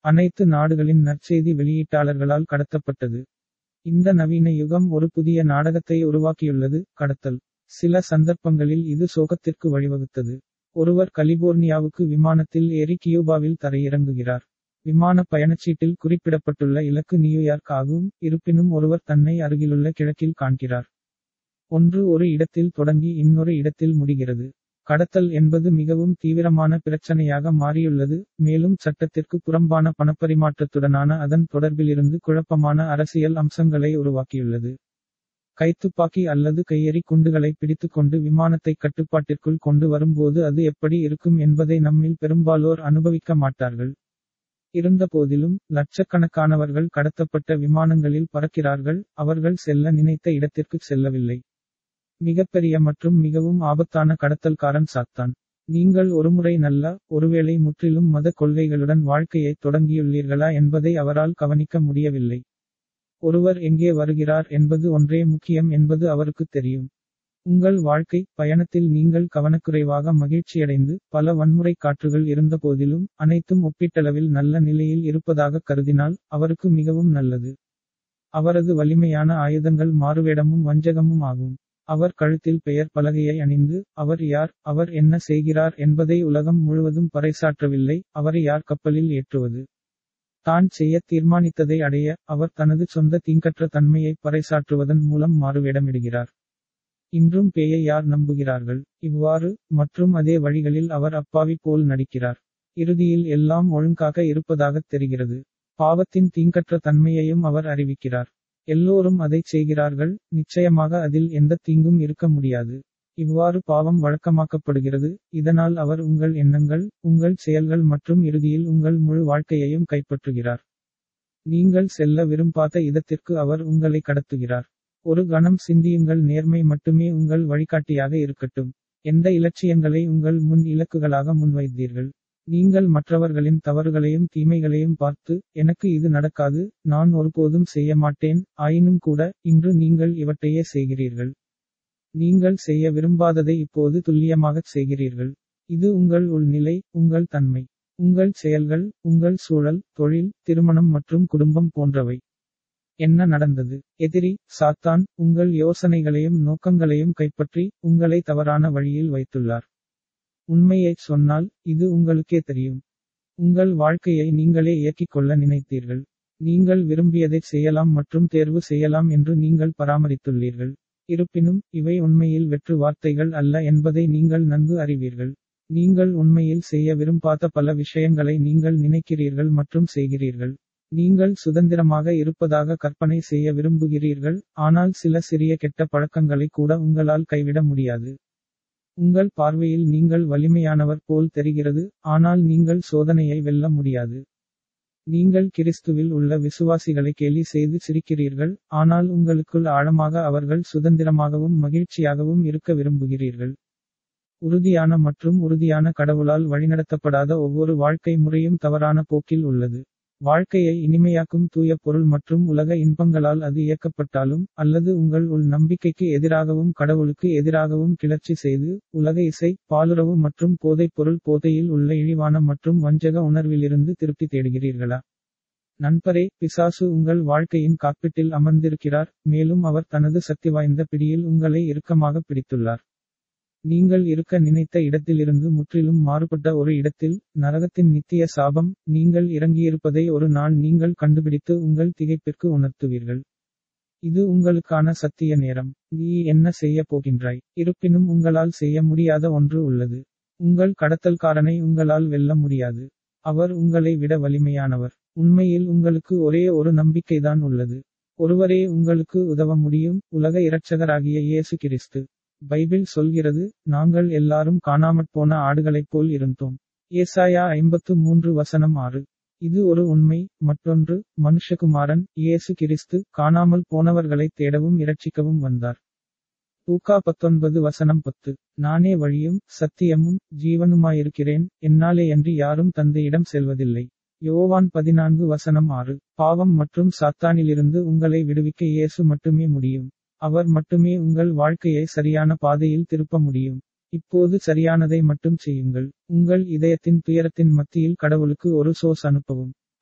அனைத்து நாடுகளின் நற்செய்தி வெளியீட்டாளர்களால் கடத்தப்பட்டது இந்த நவீன யுகம் ஒரு புதிய நாடகத்தை உருவாக்கியுள்ளது கடத்தல் சில சந்தர்ப்பங்களில் இது சோகத்திற்கு வழிவகுத்தது ஒருவர் கலிபோர்னியாவுக்கு விமானத்தில் ஏறி கியூபாவில் தரையிறங்குகிறார் விமான பயணச்சீட்டில் குறிப்பிடப்பட்டுள்ள இலக்கு நியூயார்க் ஆகும் இருப்பினும் ஒருவர் தன்னை அருகிலுள்ள கிழக்கில் காண்கிறார் ஒன்று ஒரு இடத்தில் தொடங்கி இன்னொரு இடத்தில் முடிகிறது கடத்தல் என்பது மிகவும் தீவிரமான பிரச்சனையாக மாறியுள்ளது மேலும் சட்டத்திற்கு புறம்பான பணப்பரிமாற்றத்துடனான அதன் தொடர்பிலிருந்து குழப்பமான அரசியல் அம்சங்களை உருவாக்கியுள்ளது கைத்துப்பாக்கி அல்லது கையெறி குண்டுகளை பிடித்துக்கொண்டு விமானத்தை கட்டுப்பாட்டிற்குள் கொண்டு வரும்போது அது எப்படி இருக்கும் என்பதை நம்மில் பெரும்பாலோர் அனுபவிக்க மாட்டார்கள் இருந்தபோதிலும் லட்சக்கணக்கானவர்கள் கடத்தப்பட்ட விமானங்களில் பறக்கிறார்கள் அவர்கள் செல்ல நினைத்த இடத்திற்கு செல்லவில்லை மிகப்பெரிய மற்றும் மிகவும் ஆபத்தான கடத்தல்காரன் சாத்தான் நீங்கள் ஒருமுறை நல்ல ஒருவேளை முற்றிலும் மத கொள்கைகளுடன் வாழ்க்கையை தொடங்கியுள்ளீர்களா என்பதை அவரால் கவனிக்க முடியவில்லை ஒருவர் எங்கே வருகிறார் என்பது ஒன்றே முக்கியம் என்பது அவருக்கு தெரியும் உங்கள் வாழ்க்கை பயணத்தில் நீங்கள் கவனக்குறைவாக மகிழ்ச்சியடைந்து பல வன்முறை காற்றுகள் இருந்தபோதிலும் அனைத்தும் ஒப்பீட்டளவில் நல்ல நிலையில் இருப்பதாக கருதினால் அவருக்கு மிகவும் நல்லது அவரது வலிமையான ஆயுதங்கள் மாறுவேடமும் வஞ்சகமும் ஆகும் அவர் கழுத்தில் பெயர் பலகையை அணிந்து அவர் யார் அவர் என்ன செய்கிறார் என்பதை உலகம் முழுவதும் பறைசாற்றவில்லை அவரை யார் கப்பலில் ஏற்றுவது தான் செய்ய தீர்மானித்ததை அடைய அவர் தனது சொந்த தீங்கற்ற தன்மையை பறைசாற்றுவதன் மூலம் மாறுவேடமிடுகிறார் இன்றும் பேயை யார் நம்புகிறார்கள் இவ்வாறு மற்றும் அதே வழிகளில் அவர் அப்பாவி போல் நடிக்கிறார் இறுதியில் எல்லாம் ஒழுங்காக இருப்பதாகத் தெரிகிறது பாவத்தின் தீங்கற்ற தன்மையையும் அவர் அறிவிக்கிறார் எல்லோரும் அதை செய்கிறார்கள் நிச்சயமாக அதில் எந்த தீங்கும் இருக்க முடியாது இவ்வாறு பாவம் வழக்கமாக்கப்படுகிறது இதனால் அவர் உங்கள் எண்ணங்கள் உங்கள் செயல்கள் மற்றும் இறுதியில் உங்கள் முழு வாழ்க்கையையும் கைப்பற்றுகிறார் நீங்கள் செல்ல விரும்பாத இடத்திற்கு அவர் உங்களை கடத்துகிறார் ஒரு கணம் சிந்தியுங்கள் நேர்மை மட்டுமே உங்கள் வழிகாட்டியாக இருக்கட்டும் எந்த இலட்சியங்களை உங்கள் முன் இலக்குகளாக முன்வைத்தீர்கள் நீங்கள் மற்றவர்களின் தவறுகளையும் தீமைகளையும் பார்த்து எனக்கு இது நடக்காது நான் ஒருபோதும் செய்ய மாட்டேன் ஆயினும் கூட இன்று நீங்கள் இவற்றையே செய்கிறீர்கள் நீங்கள் செய்ய விரும்பாததை இப்போது துல்லியமாகச் செய்கிறீர்கள் இது உங்கள் உள்நிலை உங்கள் தன்மை உங்கள் செயல்கள் உங்கள் சூழல் தொழில் திருமணம் மற்றும் குடும்பம் போன்றவை என்ன நடந்தது எதிரி சாத்தான் உங்கள் யோசனைகளையும் நோக்கங்களையும் கைப்பற்றி உங்களை தவறான வழியில் வைத்துள்ளார் உண்மையைச் சொன்னால் இது உங்களுக்கே தெரியும் உங்கள் வாழ்க்கையை நீங்களே இயக்கிக் கொள்ள நினைத்தீர்கள் நீங்கள் விரும்பியதைச் செய்யலாம் மற்றும் தேர்வு செய்யலாம் என்று நீங்கள் பராமரித்துள்ளீர்கள் இருப்பினும் இவை உண்மையில் வெற்று வார்த்தைகள் அல்ல என்பதை நீங்கள் நன்கு அறிவீர்கள் நீங்கள் உண்மையில் செய்ய விரும்பாத பல விஷயங்களை நீங்கள் நினைக்கிறீர்கள் மற்றும் செய்கிறீர்கள் நீங்கள் சுதந்திரமாக இருப்பதாக கற்பனை செய்ய விரும்புகிறீர்கள் ஆனால் சில சிறிய கெட்ட பழக்கங்களை கூட உங்களால் கைவிட முடியாது உங்கள் பார்வையில் நீங்கள் வலிமையானவர் போல் தெரிகிறது ஆனால் நீங்கள் சோதனையை வெல்ல முடியாது நீங்கள் கிறிஸ்துவில் உள்ள விசுவாசிகளை கேலி செய்து சிரிக்கிறீர்கள் ஆனால் உங்களுக்குள் ஆழமாக அவர்கள் சுதந்திரமாகவும் மகிழ்ச்சியாகவும் இருக்க விரும்புகிறீர்கள் உறுதியான மற்றும் உறுதியான கடவுளால் வழிநடத்தப்படாத ஒவ்வொரு வாழ்க்கை முறையும் தவறான போக்கில் உள்ளது வாழ்க்கையை இனிமையாக்கும் தூய பொருள் மற்றும் உலக இன்பங்களால் அது இயக்கப்பட்டாலும் அல்லது உங்கள் உள் நம்பிக்கைக்கு எதிராகவும் கடவுளுக்கு எதிராகவும் கிளர்ச்சி செய்து உலக இசை பாலுறவு மற்றும் போதைப் பொருள் போதையில் உள்ள இழிவான மற்றும் வஞ்சக உணர்விலிருந்து திருப்தி தேடுகிறீர்களா நண்பரே பிசாசு உங்கள் வாழ்க்கையின் காப்பீட்டில் அமர்ந்திருக்கிறார் மேலும் அவர் தனது சக்தி வாய்ந்த பிடியில் உங்களை இறுக்கமாக பிடித்துள்ளார் நீங்கள் இருக்க நினைத்த இடத்திலிருந்து முற்றிலும் மாறுபட்ட ஒரு இடத்தில் நரகத்தின் நித்திய சாபம் நீங்கள் இறங்கியிருப்பதை ஒரு நாள் நீங்கள் கண்டுபிடித்து உங்கள் திகைப்பிற்கு உணர்த்துவீர்கள் இது உங்களுக்கான சத்திய நேரம் நீ என்ன செய்ய போகின்றாய் இருப்பினும் உங்களால் செய்ய முடியாத ஒன்று உள்ளது உங்கள் கடத்தல்காரனை உங்களால் வெல்ல முடியாது அவர் உங்களை விட வலிமையானவர் உண்மையில் உங்களுக்கு ஒரே ஒரு நம்பிக்கைதான் உள்ளது ஒருவரே உங்களுக்கு உதவ முடியும் உலக இரட்சகராகிய இயேசு கிறிஸ்து பைபிள் சொல்கிறது நாங்கள் எல்லாரும் காணாமற் போன ஆடுகளைப் போல் இருந்தோம் ஏசாயா ஐம்பத்து மூன்று வசனம் ஆறு இது ஒரு உண்மை மற்றொன்று மனுஷகுமாரன் இயேசு கிறிஸ்து காணாமல் போனவர்களை தேடவும் இரட்சிக்கவும் வந்தார் தூக்கா பத்தொன்பது வசனம் பத்து நானே வழியும் சத்தியமும் ஜீவனுமாயிருக்கிறேன் என்னாலேயன்றி யாரும் தந்தையிடம் செல்வதில்லை யோவான் பதினான்கு வசனம் ஆறு பாவம் மற்றும் சாத்தானிலிருந்து உங்களை விடுவிக்க இயேசு மட்டுமே முடியும் அவர் மட்டுமே உங்கள் வாழ்க்கையை சரியான பாதையில் திருப்ப முடியும் இப்போது சரியானதை மட்டும் செய்யுங்கள் உங்கள் இதயத்தின் துயரத்தின் மத்தியில் கடவுளுக்கு ஒரு சோஸ் அனுப்பவும்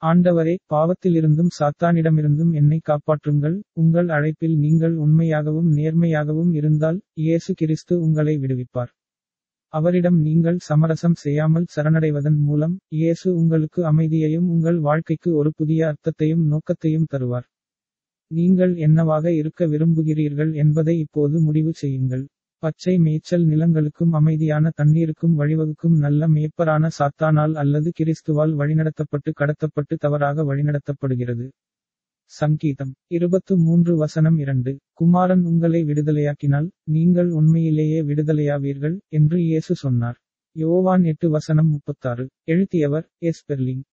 ஆண்டவரே பாவத்திலிருந்தும் சாத்தானிடமிருந்தும் என்னை காப்பாற்றுங்கள் உங்கள் அழைப்பில் நீங்கள் உண்மையாகவும் நேர்மையாகவும் இருந்தால் இயேசு கிறிஸ்து உங்களை விடுவிப்பார் அவரிடம் நீங்கள் சமரசம் செய்யாமல் சரணடைவதன் மூலம் இயேசு உங்களுக்கு அமைதியையும் உங்கள் வாழ்க்கைக்கு ஒரு புதிய அர்த்தத்தையும் நோக்கத்தையும் தருவார் நீங்கள் என்னவாக இருக்க விரும்புகிறீர்கள் என்பதை இப்போது முடிவு செய்யுங்கள் பச்சை மேய்ச்சல் நிலங்களுக்கும் அமைதியான தண்ணீருக்கும் வழிவகுக்கும் நல்ல மேய்ப்பரான சாத்தானால் அல்லது கிறிஸ்துவால் வழிநடத்தப்பட்டு கடத்தப்பட்டு தவறாக வழிநடத்தப்படுகிறது சங்கீதம் இருபத்து மூன்று வசனம் இரண்டு குமாரன் உங்களை விடுதலையாக்கினால் நீங்கள் உண்மையிலேயே விடுதலையாவீர்கள் என்று இயேசு சொன்னார் யோவான் எட்டு வசனம் முப்பத்தாறு எழுதியவர் எஸ் பெர்லிங்